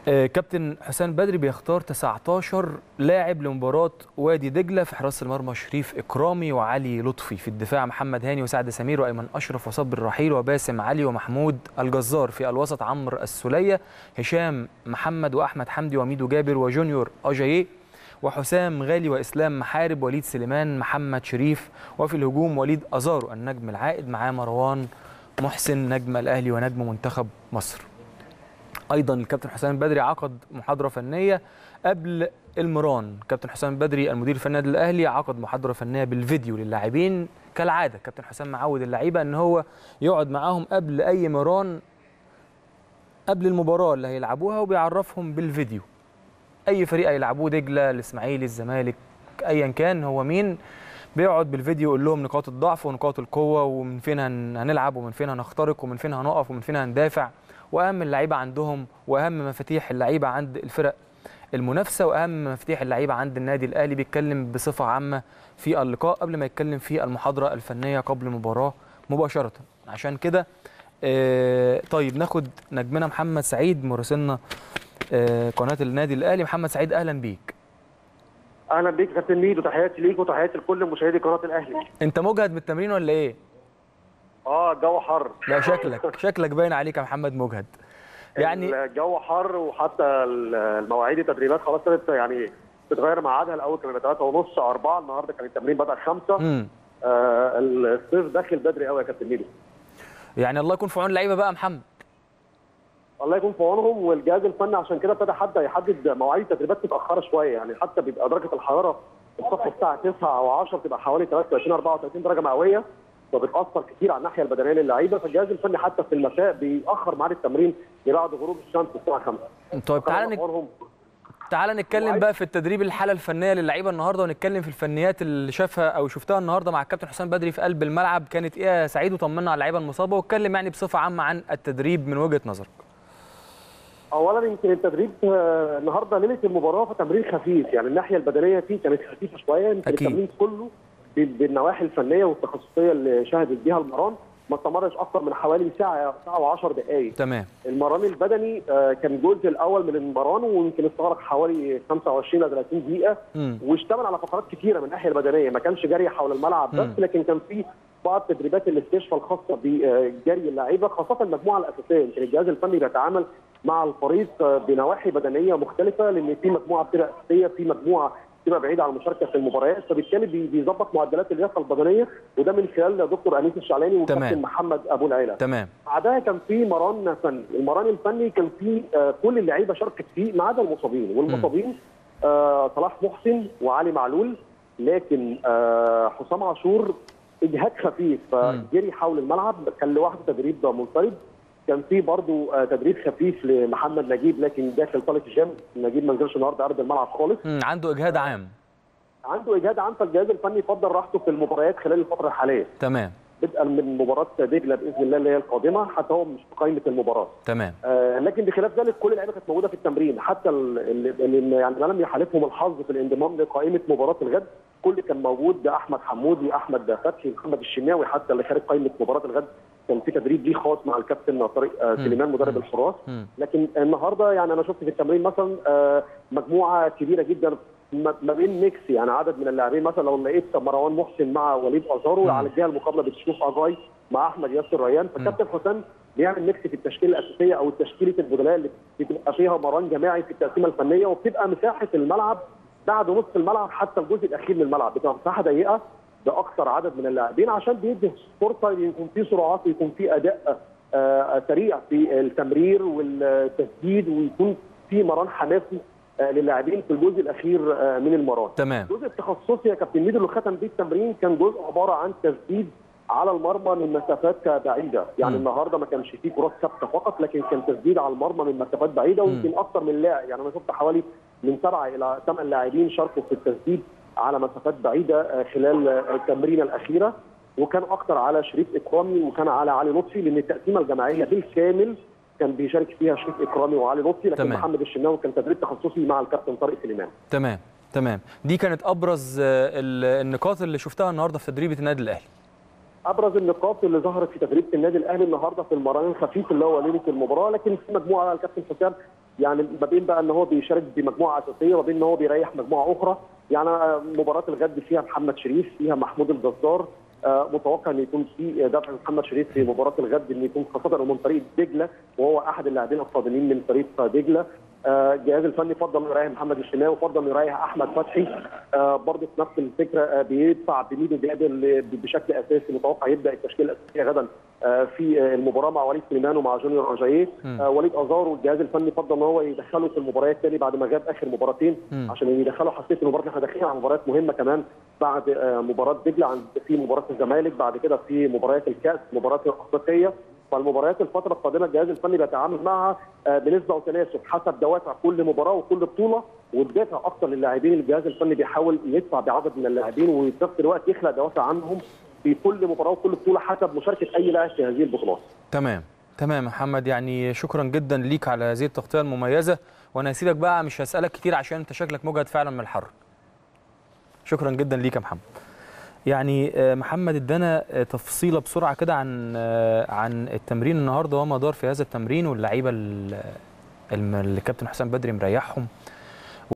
آه، كابتن حسام بدري بيختار 19 لاعب لمباراة وادي دجلة في حراسة المرمى شريف إكرامي وعلي لطفي في الدفاع محمد هاني وسعد سمير وأيمن أشرف وصبر الرحيل وباسم علي ومحمود الجزار في الوسط عمرو السولية هشام محمد وأحمد حمدي وميدو جابر وجونيور أجاييه وحسام غالي وإسلام محارب وليد سليمان محمد شريف وفي الهجوم وليد أزارو النجم العائد معاه مروان محسن نجم الأهلي ونجم منتخب مصر ايضا الكابتن حسام البدري عقد محاضره فنيه قبل المران كابتن حسام البدري المدير الفني للنادي الاهلي عقد محاضره فنيه بالفيديو للاعبين كالعاده كابتن حسام معود اللعيبه ان هو يقعد معاهم قبل اي مران قبل المباراه اللي هيلعبوها وبيعرفهم بالفيديو اي فريق هيلعبوه دجله الاسماعيلي الزمالك ايا كان هو مين بيقعد بالفيديو يقول لهم نقاط الضعف ونقاط القوه ومن فين هن- هنلعب ومن فين هنخترق ومن فين هنقف ومن فين هندافع واهم اللعيبه عندهم واهم مفاتيح اللعيبه عند الفرق المنافسه واهم مفاتيح اللعيبه عند النادي الاهلي بيتكلم بصفه عامه في اللقاء قبل ما يتكلم في المحاضره الفنيه قبل المباراه مباشره عشان كده آه، طيب ناخد نجمنا محمد سعيد مراسلنا آه، قناه النادي الاهلي محمد سعيد اهلا بيك اهلا بيك يا كابتن ميدو تحياتي ليك وتحياتي لكل مشاهدي قناه الاهلي انت مجهد من التمرين ولا ايه اه الجو حر لا شكلك شكلك باين عليك يا محمد مجهد يعني الجو حر وحتى المواعيد التدريبات خلاص ابتدت يعني بتغير ميعادها الاول كان 3 ونص 4 النهارده كان التمرين بدا 5 امم آه الصيف داخل بدري قوي يا كابتن ميدو يعني الله يكون في عون اللعيبه بقى يا محمد الله يكون في عونهم والجهاز الفني عشان كده ابتدى حتى يحدد مواعيد التدريبات متاخره شويه يعني حتى بيبقى درجه الحراره الصبح الساعه 9 او 10 بتبقى حوالي 23 34 درجه مئويه فبتاثر كتير على الناحيه البدنيه للعيبه فالجهاز الفني حتى في المساء بيأخر ميعاد التمرين لبعد غروب الشمس الساعه 5 طيب تعالى نك... تعالى نتكلم بقى في التدريب الحاله الفنيه للعيبه النهارده ونتكلم في الفنيات اللي شافها او شفتها النهارده مع الكابتن حسام بدري في قلب الملعب كانت ايه يا سعيد وطمنا على اللعيبه المصابه واتكلم يعني بصفه عامه عن التدريب من وجهه نظرك اولا يمكن التدريب آه، النهارده ليله المباراه فتمرين خفيف يعني الناحيه البدنيه فيه كانت خفيفه شويه يمكن أكيد. التمرين كله بال- بالنواحي الفنيه والتخصصيه اللي شهدت بيها المران ما استمرش اكثر من حوالي ساعه ساعه و10 دقائق تمام المران البدني آه، كان الجزء الاول من المران ويمكن استغرق حوالي 25 ل 30 دقيقه امم واشتمل على فقرات كتيره من الناحيه البدنيه ما كانش جري حول الملعب مم. بس لكن كان في بعض تدريبات الاستشفاء الخاصه بجري اللعيبه خاصه المجموعه الاساسيه يمكن الجهاز الفني بيتعامل مع الفريق آه، بنواحي بدنيه مختلفه لان في مجموعه بتبقى اساسيه في مجموعه بتبقى بعيده عن المشاركه في المباريات فبالتالي بي- بيظبط معدلات اللياقه البدنيه وده من خلال دكتور انيس الشعلاني تمام. وكابتن محمد ابو العيله تمام بعدها كان في مران فني، المران الفني كان في آه، كل اللعيبه شاركت فيه ما عدا المصابين، والمصابين آه، صلاح محسن وعلي معلول لكن آه، حسام عاشور اجهاد خفيف فجري حول الملعب كان لوحده تدريب منفرد كان في برضه آه، تدريب خفيف لمحمد نجيب لكن داخل صاله الجيم نجيب ما نزلش النهارده ارض الملعب خالص مم. عنده اجهاد عام عنده اجهاد عام فالجهاز الفني فضل راحته في المباريات خلال الفتره الحاليه تمام بدءا من مباراه دجله باذن الله اللي هي القادمه حتى هو مش في قائمه المباراه تمام آه، لكن بخلاف ذلك كل اللعيبه كانت موجوده في التمرين حتى ال- اللي اللي يعني ما لم يحالفهم الحظ في الانضمام لقائمه مباراه الغد كل كان موجود ده احمد حمودي احمد فتحي محمد الشناوي حتى اللي خارج قائمه مباراه الغد كان في تدريب ليه خاص مع الكابتن طارق آه، سليمان مدرب الحراس مم. لكن النهارده يعني انا شفت في التمرين مثلا آه، مجموعه كبيره جدا ما ما بين ميكس يعني عدد من اللاعبين مثلا لو لقيت مروان محسن مع وليد ازارو مم. على الجهه المقابله بتشوف اجاي مع احمد ياسر ريان فالكابتن حسام بيعمل ميكس في التشكيله الاساسيه او تشكيله البدلاء اللي بتبقى فيها مران جماعي في التقسيمه الفنيه وبتبقى مساحه الملعب بعد نص الملعب حتى الجزء الاخير من الملعب بتبقى مساحه ضيقه باكثر عدد من اللاعبين عشان بيدي فرصه يكون في سرعات ويكون في اداء آه، سريع في التمرير والتسديد ويكون في مران حماسي آه، للاعبين في الجزء الاخير آه، من المران. تمام الجزء التخصصي يا كابتن ميدو اللي ختم بيه التمرين كان جزء عباره عن تسديد على المرمى من مسافات بعيده، يعني مم. النهارده ما كانش فيه كرات ثابته فقط لكن كان تسديد على المرمى من مسافات بعيده مم. ويمكن اكثر من لاعب يعني انا شفت حوالي من سبعه الى ثمان لاعبين شاركوا في التسديد على مسافات بعيده آه، خلال آه، التمرينه الاخيره وكان اكثر على شريف اكرامي وكان على علي لطفي لان التقسيمه الجماعيه بالكامل كان بيشارك فيها شريف اكرامي وعلي لطفي لكن تمام. محمد الشناوي كان تدريب تخصصي مع الكابتن طارق سليمان. تمام تمام دي كانت ابرز آه، ال- النقاط اللي شفتها النهارده في تدريبه النادي الاهلي ابرز النقاط اللي ظهرت في تدريب النادي الاهلي النهارده في المران الخفيف اللي هو ليله المباراه لكن في مجموعه الكابتن حسام يعني ما بين بقى ان هو بيشارك بمجموعه اساسيه وما بين ان هو بيريح مجموعه اخرى يعني مباراه الغد فيها محمد شريف فيها محمود الجزار متوقع ان يكون في دفع محمد شريف في مباراه الغد ان يكون خاصه من طريق دجله وهو احد اللاعبين القادمين من فريق دجله الجهاز الفني فضل انه يريح محمد الشناوي وفضل انه يريح احمد فتحي برضه في نفس الفكره بيدفع بميدو جابر بشكل اساسي متوقع يبدا التشكيله الاساسيه غدا في المباراه مع وليد سليمان ومع جونيور رجاييه وليد ازار والجهاز الفني فضل ان هو يدخله في المباريات تاني بعد ما غاب اخر مباراتين عشان يدخله حسيت ان المباراه احنا داخلين على مباريات مهمه كمان بعد مباراه دجله في مباراه الزمالك بعد كده في مباريات الكاس مباريات الافريقيه فالمباريات الفتره القادمه الجهاز الفني بيتعامل معها بنسبه وتناسب حسب دوافع كل مباراه وكل بطوله والدافع اكثر للاعبين الجهاز الفني بيحاول يدفع بعدد من اللاعبين وفي نفس الوقت يخلق دوافع عنهم في كل مباراه وكل بطوله حسب مشاركه اي لاعب في هذه البطولات. تمام تمام محمد يعني شكرا جدا ليك على هذه التغطيه المميزه وانا هسيبك بقى مش هسالك كتير عشان انت شكلك مجهد فعلا من الحر. شكرا جدا ليك يا محمد. يعني محمد ادانا تفصيله بسرعه كده عن عن التمرين النهارده وما دار في هذا التمرين واللعيبه اللي الكابتن حسام بدري مريحهم